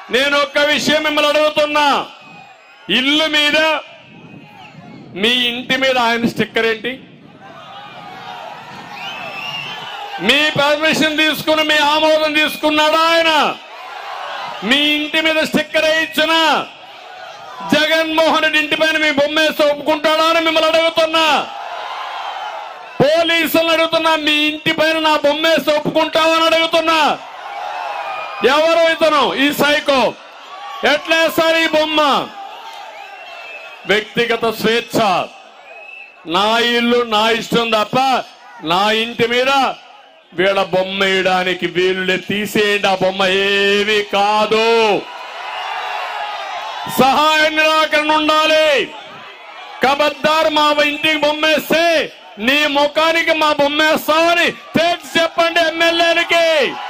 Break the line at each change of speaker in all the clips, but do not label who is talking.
నేను ఒక్క విషయం మిమ్మల్ని అడుగుతున్నా ఇల్లు మీద మీ ఇంటి మీద ఆయన స్టిక్కర్ ఏంటి మీ పర్మిషన్ తీసుకుని మీ ఆమోదం తీసుకున్నాడా ఆయన మీ ఇంటి మీద స్టిక్కర్ వేయించిన జగన్మోహన్ రెడ్డి ఇంటి పైన మీ బొమ్మ వేసి ఒప్పుకుంటాడా అని మిమ్మల్ని అడుగుతున్నా పోలీసులను అడుగుతున్నా మీ ఇంటి పైన నా బొమ్మ వేసి ఒప్పుకుంటావా అని అడుగుతున్నా ఎవరు ఇతను ఈ సైకో ఎట్లా వేస్తారు ఈ బొమ్మ వ్యక్తిగత స్వేచ్ఛ నా ఇల్లు నా ఇష్టం తప్ప నా ఇంటి మీద వీళ్ళ బొమ్మ వేయడానికి వీళ్ళు తీసేయండి ఆ బొమ్మ ఏవి కాదు సహాయ నిరాకరణ ఉండాలి కబద్దార్ మా ఇంటికి బొమ్మేస్తే నీ ముఖానికి మా బొమ్మేస్తామని తేల్చి చెప్పండి ఎమ్మెల్యేలకి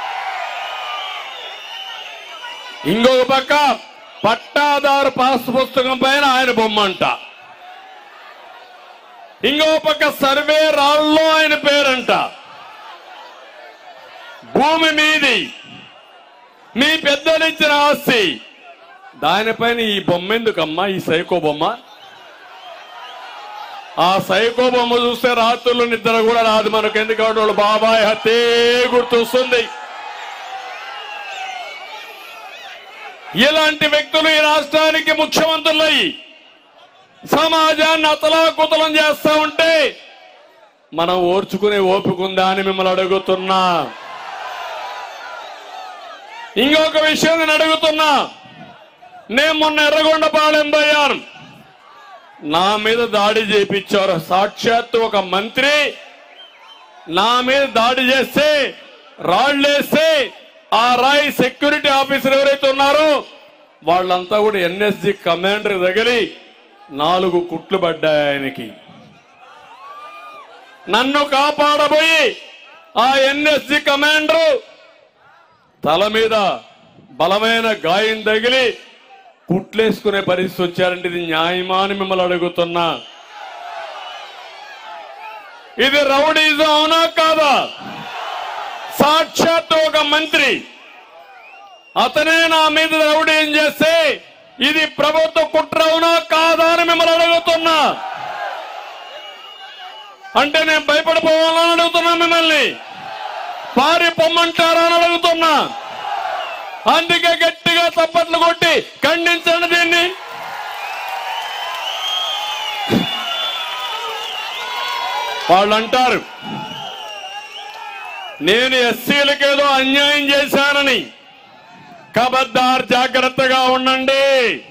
ఇంకొక పక్క పట్టాదారు పాస్ పుస్తకం పైన ఆయన బొమ్మ అంట ఇంకో పక్క సర్వే రాళ్ళలో ఆయన పేరంట భూమి మీది మీ పెద్దలు ఇచ్చిన ఆస్తి దానిపైన ఈ బొమ్మ ఎందుకమ్మా ఈ సైకో బొమ్మ ఆ సైకో బొమ్మ చూస్తే రాత్రులు నిద్ర కూడా రాదు మనకు ఎందుకంటే వాళ్ళు బాబాయ్ హత్యే గుర్తొస్తుంది ఇలాంటి వ్యక్తులు ఈ రాష్ట్రానికి ముఖ్యమంత్రులై సమాజాన్ని అతలాకుతలం చేస్తా ఉంటే మనం ఓర్చుకునే ఓపిక ఉందా అని మిమ్మల్ని అడుగుతున్నా ఇంకొక విషయం నేను అడుగుతున్నా నేను మొన్న ఎర్రగొండపాలెం పోయాను నా మీద దాడి చేపించారు సాక్షాత్తు ఒక మంత్రి నా మీద దాడి చేస్తే రాళ్లేస్తే ఆ రాయి సెక్యూరిటీ ఆఫీసర్ ఎవరైతే ఉన్నారో వాళ్ళంతా కూడా ఎన్ఎస్జి కమాండర్ తగిలి నాలుగు కుట్లు పడ్డాయి ఆయనకి నన్ను కాపాడబోయి ఆ ఎన్ఎస్జి కమాండర్ తల మీద బలమైన గాయం తగిలి కుట్లేసుకునే పరిస్థితి వచ్చారంటే ఇది న్యాయమా అని మిమ్మల్ని అడుగుతున్నా ఇది రౌడీజం అవునా కాదా సాక్షాత్ ఒక మంత్రి అతనే నా మీద రౌడీం చేస్తే ఇది ప్రభుత్వ కుట్ర అవునా కాదా అని మిమ్మల్ని అడుగుతున్నా అంటే నేను భయపడిపోవాలని అడుగుతున్నా మిమ్మల్ని పారి పొమ్మంటారా అని అడుగుతున్నా అందుకే గట్టిగా తప్పట్లు కొట్టి ఖండించండి దీన్ని వాళ్ళు అంటారు నేను ఎస్సీలకేదో అన్యాయం చేశానని కబద్దార్ జాగ్రత్తగా ఉండండి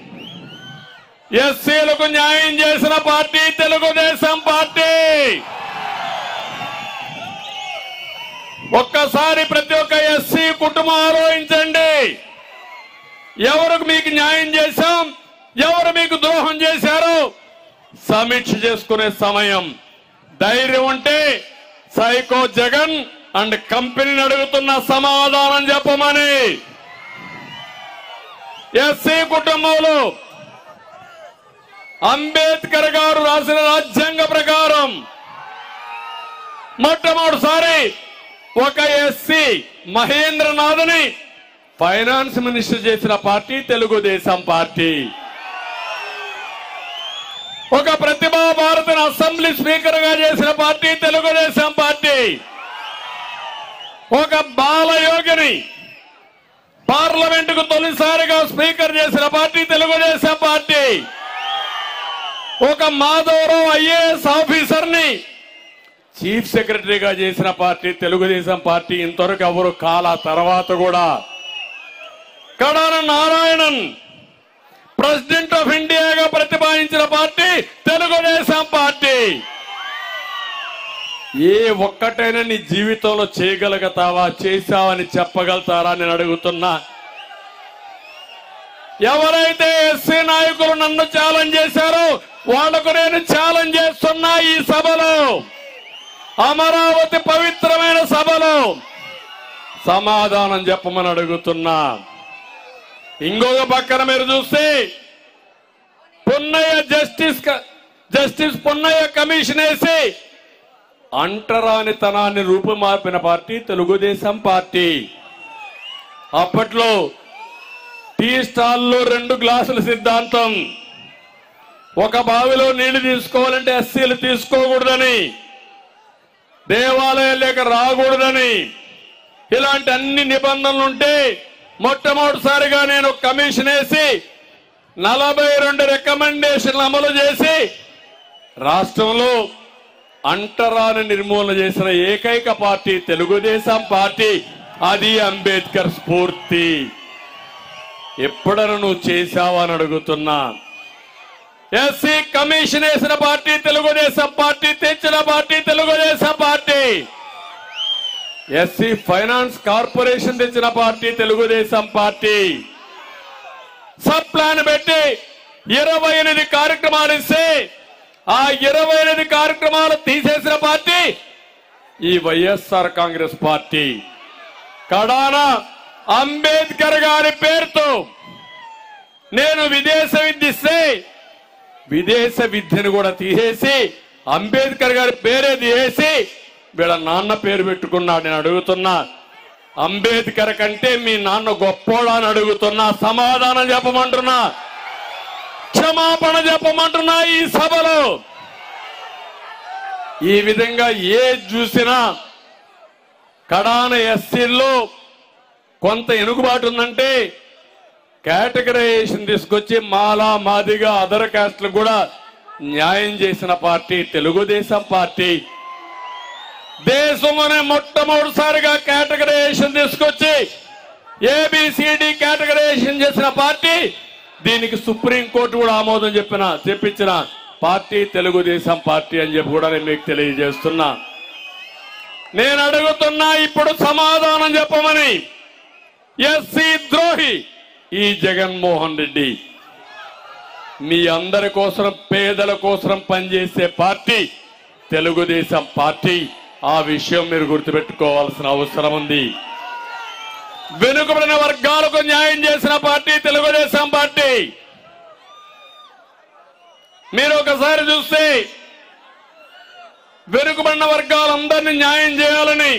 ఎస్సీలకు న్యాయం చేసిన పార్టీ తెలుగుదేశం పార్టీ ఒక్కసారి ప్రతి ఒక్క ఎస్సీ కుటుంబం ఆలోచించండి ఎవరికి మీకు న్యాయం చేశాం ఎవరు మీకు ద్రోహం చేశారో సమీక్ష చేసుకునే సమయం ధైర్యం ఉంటే సైకో జగన్ అండ్ కంపెనీని అడుగుతున్న సమాధానం చెప్పమని ఎస్సీ కుటుంబంలో అంబేద్కర్ గారు రాసిన రాజ్యాంగ ప్రకారం మొట్టమొదటిసారి ఒక ఎస్సీ మహేంద్రనాథ్ని ఫైనాన్స్ మినిస్టర్ చేసిన పార్టీ తెలుగుదేశం పార్టీ ఒక ప్రతిభా భారతిని అసెంబ్లీ స్పీకర్ గా చేసిన పార్టీ తెలుగుదేశం పార్టీ ఒక బాలయోగిని పార్లమెంట్ కు తొలిసారిగా స్పీకర్ చేసిన పార్టీ తెలుగుదేశం పార్టీ ఒక మాధవరావు ఐఏఎస్ ఆఫీసర్ ని చీఫ్ సెక్రటరీగా చేసిన పార్టీ తెలుగుదేశం పార్టీ ఇంతవరకు ఎవరు కాల తర్వాత కూడా కడాన నారాయణన్ ప్రెసిడెంట్ ఆఫ్ ఇండియాగా ప్రతిపాదించిన పార్టీ తెలుగుదేశం పార్టీ ఏ ఒక్కటైనా నీ జీవితంలో చేయగలుగుతావా చేశావని చెప్పగలుగుతారా నేను అడుగుతున్నా ఎవరైతే ఎస్సీ నాయకులు నన్ను ఛాలెంజ్ చేశారో వాళ్లకు నేను ఛాలెంజ్ చేస్తున్నా ఈ సభలో అమరావతి పవిత్రమైన సభలో సమాధానం చెప్పమని అడుగుతున్నా ఇంకొక పక్కన మీరు చూస్తే పున్నయ్య జస్టిస్ క- జస్టిస్ పున్నయ్య కమిషన్ వేసి అంటరానితనాన్ని రూపుమార్పిన పార్టీ తెలుగుదేశం పార్టీ అప్పట్లో టీ స్టాల్లో రెండు గ్లాసుల సిద్ధాంతం ఒక బావిలో నీళ్లు తీసుకోవాలంటే ఎస్సీలు తీసుకోకూడదని దేవాలయాలకు రాకూడదని ఇలాంటి అన్ని నిబంధనలు ఉంటే మొట్టమొదటిసారిగా నేను ఒక కమిషన్ వేసి నలభై రెండు రికమెండేషన్లు అమలు చేసి రాష్ట్రంలో అంటరాని నిర్మూలన చేసిన ఏకైక పార్టీ తెలుగుదేశం పార్టీ అది అంబేద్కర్ స్ఫూర్తి ఎప్పుడను నువ్వు చేశావని అడుగుతున్నా ఎస్సీ కమిషన్ వేసిన పార్టీ తెలుగుదేశం పార్టీ తెచ్చిన party Telugu Desam party SC finance corporation తెచ్చిన party Telugu Desam party sub plan పెట్టి ఇరవై ఎనిమిది కార్యక్రమాలు ఇస్తే ఆ ఇరవై ఎనిమిది కార్యక్రమాలు తీసేసిన పార్టీ ఈ వైఎస్ఆర్ కాంగ్రెస్ పార్టీ కడాన అంబేద్కర్ గారి పేరుతో నేను విదేశ విద్య ఇస్తే విదేశ విద్యను కూడా తీసేసి అంబేద్కర్ గారి పేరే తీసేసి వీళ్ళ నాన్న పేరు పెట్టుకున్నాడు నేను అడుగుతున్నా అంబేద్కర్ కంటే మీ నాన్న గొప్పోడా అని అడుగుతున్నా సమాధానం చెప్పమంటున్నా క్షమాపణ చెప్పమంటున్నా ఈ సభలో ఈ విధంగా ఏ చూసినా కడాన ఎస్సీల్లో కొంత ఎనుగుబాటు ఉందంటే కేటగరైజేషన్ తీసుకొచ్చి మాలా మాదిగా అదర్ కాస్ట్లు కూడా న్యాయం చేసిన పార్టీ తెలుగుదేశం పార్టీ దేశంలోనే మొట్టమొదటిసారిగా కేటగరైజేషన్ తీసుకొచ్చి ఏబిసిడి కేటగరైజేషన్ చేసిన పార్టీ దీనికి సుప్రీంకోర్టు కూడా ఆమోదం చెప్పిన చెప్పించిన పార్టీ తెలుగుదేశం పార్టీ అని చెప్పి కూడా నేను మీకు తెలియజేస్తున్నా నేను అడుగుతున్నా ఇప్పుడు సమాధానం చెప్పమని ఎస్సీ ద్రోహి ఈ జగన్మోహన్ రెడ్డి మీ అందరి కోసం పేదల కోసం పనిచేసే పార్టీ తెలుగుదేశం పార్టీ ఆ విషయం మీరు గుర్తుపెట్టుకోవాల్సిన అవసరం ఉంది వెనుకబడిన వర్గాలకు న్యాయం చేసిన పార్టీ తెలుగుదేశం పార్టీ మీరు ఒకసారి చూస్తే వెనుకబడిన వర్గాలందరినీ న్యాయం చేయాలని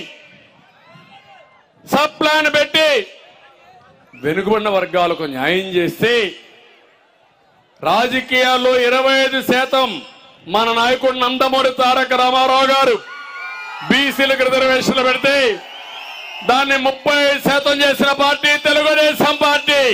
సబ్ ప్లాన్ పెట్టి వెనుకబడిన వర్గాలకు న్యాయం చేస్తే రాజకీయాల్లో ఇరవై ఐదు శాతం మన నాయకుడు నందమూరి తారక రామారావు గారు బీసీలకు రిజర్వేషన్లు పెడితే దాన్ని ముప్పై ఐదు శాతం చేసిన పార్టీ తెలుగుదేశం పార్టీ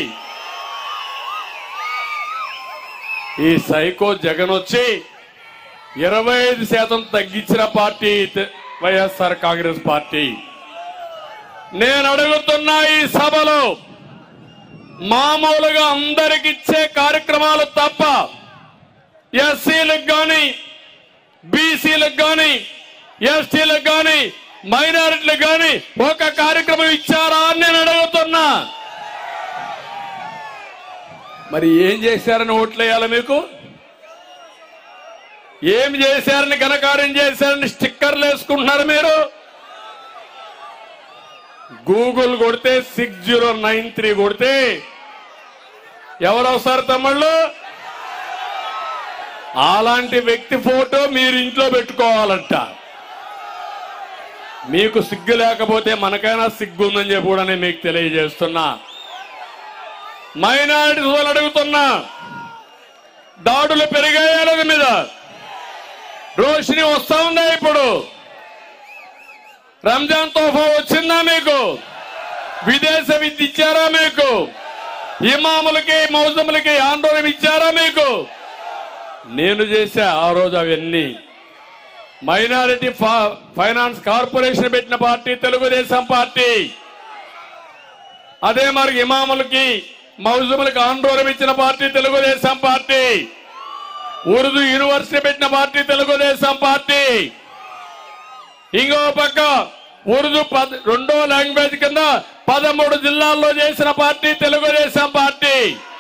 ఈ సైకో జగన్ వచ్చి ఇరవై ఐదు శాతం తగ్గించిన పార్టీ తె- వైఎస్ఆర్ కాంగ్రెస్ పార్టీ నేను అడుగుతున్నా ఈ సభలో మామూలుగా అందరికి ఇచ్చే కార్యక్రమాలు తప్ప ఎస్సీలకు కానీ బీసీలకు కానీ ఎస్టీలకు కానీ మైనారిటీలకు కానీ ఒక కార్యక్రమం ఇచ్చారా అని నేను అడుగుతున్నా మరి ఏం చేశారని ఓట్లేయాలి మీకు ఏం చేశారని ఘనకార్యం చేశారని స్టిక్కర్లు వేసుకుంటున్నారు మీరు గూగుల్ కొడితే సిక్స్ జీరో నైన్ త్రీ కొడితే ఎవరు వస్తారు తమ్ముళ్ళు అలాంటి వ్యక్తి ఫోటో మీరు ఇంట్లో పెట్టుకోవాలంట మీకు సిగ్గు లేకపోతే మనకైనా సిగ్గు ఉందని చెప్పి కూడా నేను మీకు తెలియజేస్తున్నా మైనారిటీ వాళ్ళు అడుగుతున్నా దాడులు పెరిగాయాల మీద రోషిని వస్తా ఉందా ఇప్పుడు రంజాన్ తోఫా వచ్చిందా మీకు విదేశ విద్య ఇచ్చారా మీకు ఇమాములకి మౌజములకి ఆందోళన ఇచ్చారా మీకు నేను చేశా ఆ రోజు అవన్నీ మైనారిటీ ఫా- ఫైనాన్స్ కార్పొరేషన్ పెట్టిన పార్టీ తెలుగుదేశం పార్టీ అదే మరి ఇమాములకి మౌజములకి ఆందోళన ఇచ్చిన party Telugu Desam party Urdu university పెట్టిన పార్టీ తెలుగుదేశం పార్టీ ఇంకో పక్క ఉర్దూ పద రెండో లాంగ్వేజ్ కింద పదమూడు జిల్లాల్లో చేసిన పార్టీ తెలుగుదేశం పార్టీ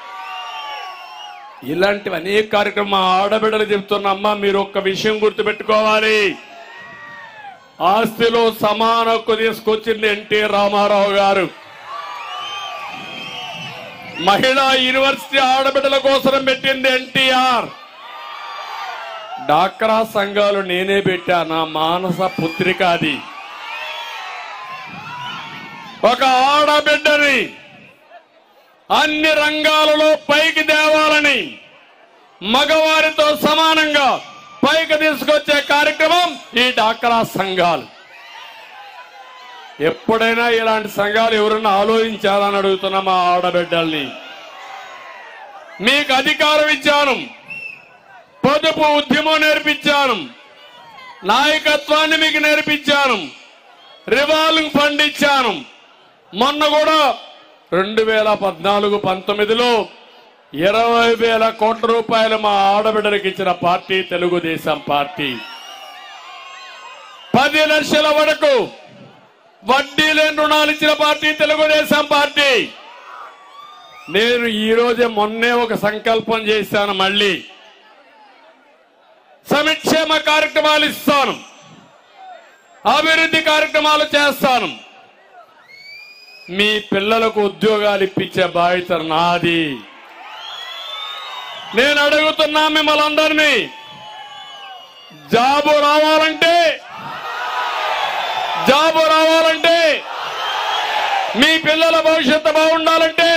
ఇలాంటివి అనేక కార్యక్రమం మా ఆడబిడ్డలు చెప్తున్న అమ్మ మీరు ఒక్క విషయం గుర్తుపెట్టుకోవాలి ఆస్తిలో సమాన హక్కు తీసుకొచ్చింది ఎన్టీ రామారావు గారు మహిళా యూనివర్సిటీ ఆడబిడ్డల కోసం పెట్టింది ఎన్టీఆర్ డాక్రా సంఘాలు నేనే పెట్టా నా మానస పుత్రిక అది ఒక ఆడబిడ్డని అన్ని రంగాలలో పైకి తేవాలని మగవారితో సమానంగా పైకి తీసుకొచ్చే కార్యక్రమం ఈ డాక్రా సంఘాలు ఎప్పుడైనా ఇలాంటి సంఘాలు ఎవరన్నా ఆలోచించాలని అడుగుతున్నా మా ఆడబిడ్డల్ని మీకు అధికారం ఇచ్చాను పొదుపు ఉద్యమం నేర్పించాను నాయకత్వాన్ని మీకు నేర్పించాను రివాల్వింగ్ ఫండ్ ఇచ్చాను మొన్న కూడా రెండు వేల పద్నాలుగు పంతొమ్మిదిలో ఇరవై వేల కోట్ల రూపాయలు మా ఆడబిడ్డలకు ఇచ్చిన పార్టీ తెలుగుదేశం పార్టీ పది లక్షల వరకు వడ్డీ లేని రుణాలు ఇచ్చిన పార్టీ తెలుగుదేశం పార్టీ నేను ఈ రోజే మొన్నే ఒక సంకల్పం చేశాను మళ్ళీ సంక్షేమ కార్యక్రమాలు ఇస్తాను అభివృద్ధి కార్యక్రమాలు చేస్తాను మీ పిల్లలకు ఉద్యోగాలు ఇప్పించే బాధ్యత నాది నేను అడుగుతున్నా మిమ్మల్ని అందరినీ జాబు రావాలంటే జాబు రావాలంటే మీ పిల్లల భవిష్యత్తు బాగుండాలంటే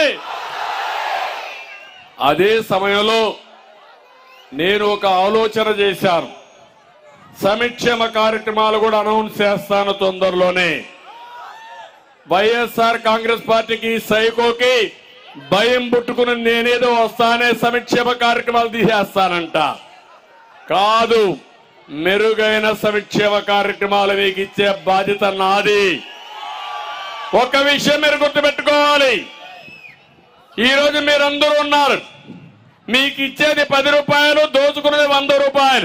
అదే సమయంలో నేను ఒక ఆలోచన చేశాను సంక్షేమ కార్యక్రమాలు కూడా అనౌన్స్ చేస్తాను తొందరలోనే వైఎస్ఆర్ కాంగ్రెస్ పార్టీకి సైకోకి భయం పుట్టుకుని నేనేదో వస్తానే సంక్షేమ కార్యక్రమాలు తీసేస్తానంట కాదు మెరుగైన సంక్షేమ కార్యక్రమాలు మీకు ఇచ్చే బాధ్యత నాది ఒక విషయం మీరు గుర్తుపెట్టుకోవాలి ఈ రోజు మీరందరూ ఉన్నారు మీకు ఇచ్చేది పది రూపాయలు దోచుకునేది వంద రూపాయలు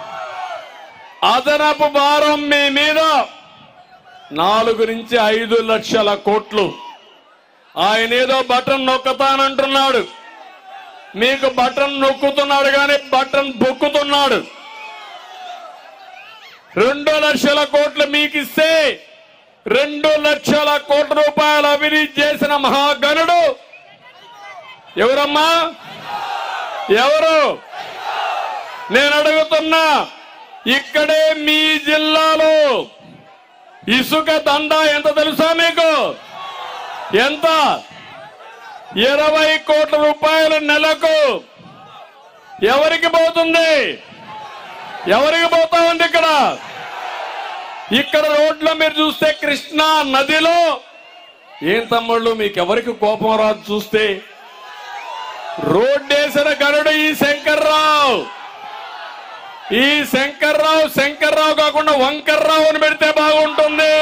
అదనపు భారం మీ మీద నాలుగు నుంచి ఐదు లక్షల కోట్లు ఆయన ఏదో బటన్ నొక్కుతానంటున్నాడు మీకు బటన్ నొక్కుతున్నాడు కానీ బటన్ బొక్కుతున్నాడు రెండు లక్షల కోట్లు మీకు ఇస్తే రెండు లక్షల కోట్ల రూపాయల అవినీతి చేసిన మహాగణుడు ఎవరమ్మా ఎవరు నేను అడుగుతున్నా ఇక్కడే మీ జిల్లాలో ఇసుక దందా ఎంత తెలుసా మీకు ఎంత ఇరవై కోట్ల రూపాయలు నెలకు ఎవరికి పోతుంది ఎవరికి పోతా ఉంది ఇక్కడ ఇక్కడ రోడ్లో మీరు చూస్తే కృష్ణా నదిలో ఏం తమ్ముళ్ళు మీకు ఎవరికి కోపం రాదు చూస్తే రోడ్డేసిన గరుడు ఈ శంకర్రావు ఈ శంకర్రావు శంకర్రావు కాకుండా వంకర్రావు అని పెడితే బాగుంటుంది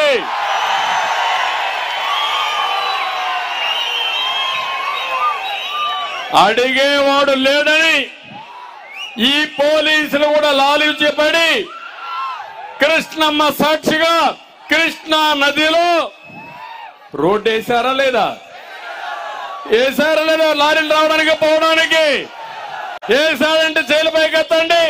అడిగేవాడు లేడని ఈ పోలీసులు కూడా లాలించబడి కృష్ణమ్మ సాక్షిగా కృష్ణా నదిలో రోడ్డు వేశారా లేదా వేశారా లేదా లారీలు రావడానికి పోవడానికి వేశారంటే జైలు పైకి ఎత్తండి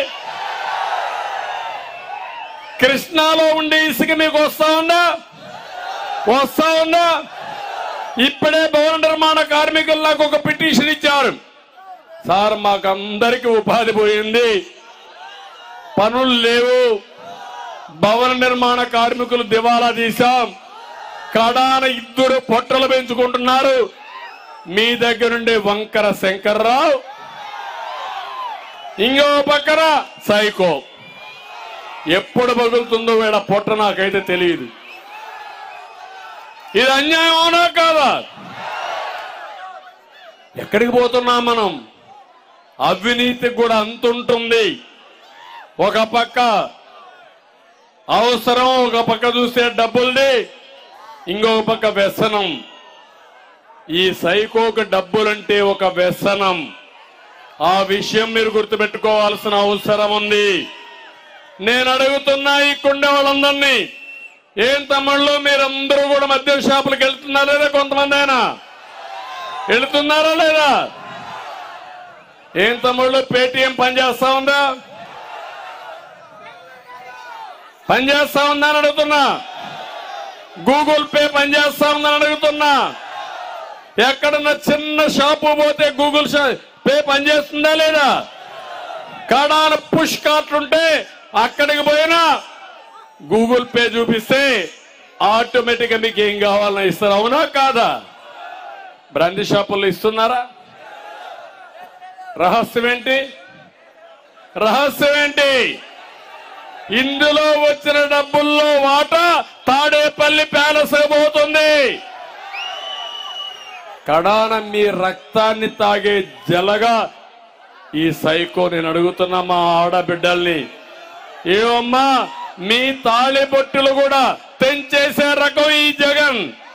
కృష్ణాలో ఉండే ఇసుక మీకు వస్తా ఉందా వస్తా ఉందా ఇప్పుడే భవన నిర్మాణ కార్మికులు నాకు ఒక పిటిషన్ ఇచ్చారు సార్ మాకందరికి ఉపాధి పోయింది పనులు లేవు భవన నిర్మాణ కార్మికులు దివాలా తీశాం కడాన ఇద్దరు పొట్టలు పెంచుకుంటున్నారు మీ దగ్గర నుండి వంకర శంకర్రావు ఇంకో పక్కన సైకో ఎప్పుడు పగులుతుందో వీడ పొట్ట నాకైతే తెలియదు ఇది అన్యాయం అవునా కాదా ఎక్కడికి పోతున్నాం మనం అవినీతికి కూడా అంతుంటుంది ఒక పక్క అవసరం ఒక పక్క చూస్తే డబ్బుల్ది ఇంకొక పక్క వ్యసనం ఈ సైకోకు డబ్బులంటే ఒక వ్యసనం ఆ విషయం మీరు గుర్తుపెట్టుకోవాల్సిన అవసరం ఉంది నేను అడుగుతున్నా ఈ కుండే వాళ్ళందరినీ ఏం తమ్ముళ్ళు మీరందరూ కూడా మద్యం షాపులకు వెళ్తున్నారా లేదా కొంతమంది అయినా వెళుతున్నారా లేదా ఏం తమ్ముళ్ళు పేటిఎం పనిచేస్తా ఉందా పనిచేస్తా ఉందా అని అడుగుతున్నా గూగుల్ పే పనిచేస్తా ఉందని అడుగుతున్నా ఎక్కడన్నా చిన్న షాపు పోతే గూగుల్ షా- పే పనిచేస్తుందా లేదా కడాన పుష్ కార్ట్లు ఉంటే అక్కడికి పోయినా గూగుల్ పే చూపిస్తే ఆటోమేటిక్ గా మీకు ఏం కావాలని ఇస్తారు అవునా కాదా బ్రాందీ షాపుల్లో ఇస్తున్నారా రహస్యం ఏంటి రహస్యం ఏంటి ఇందులో వచ్చిన డబ్బుల్లో వాటా తాడేపల్లి ప్యాలెస్ పోతుంది కడాన మీ రక్తాన్ని తాగే జలగా ఈ సైకో నేను అడుగుతున్నా మా ఆడబిడ్డల్ని ఏమమ్మా మీ తాళి బొట్టులు కూడా తెంచేసే రకం ఈ జగన్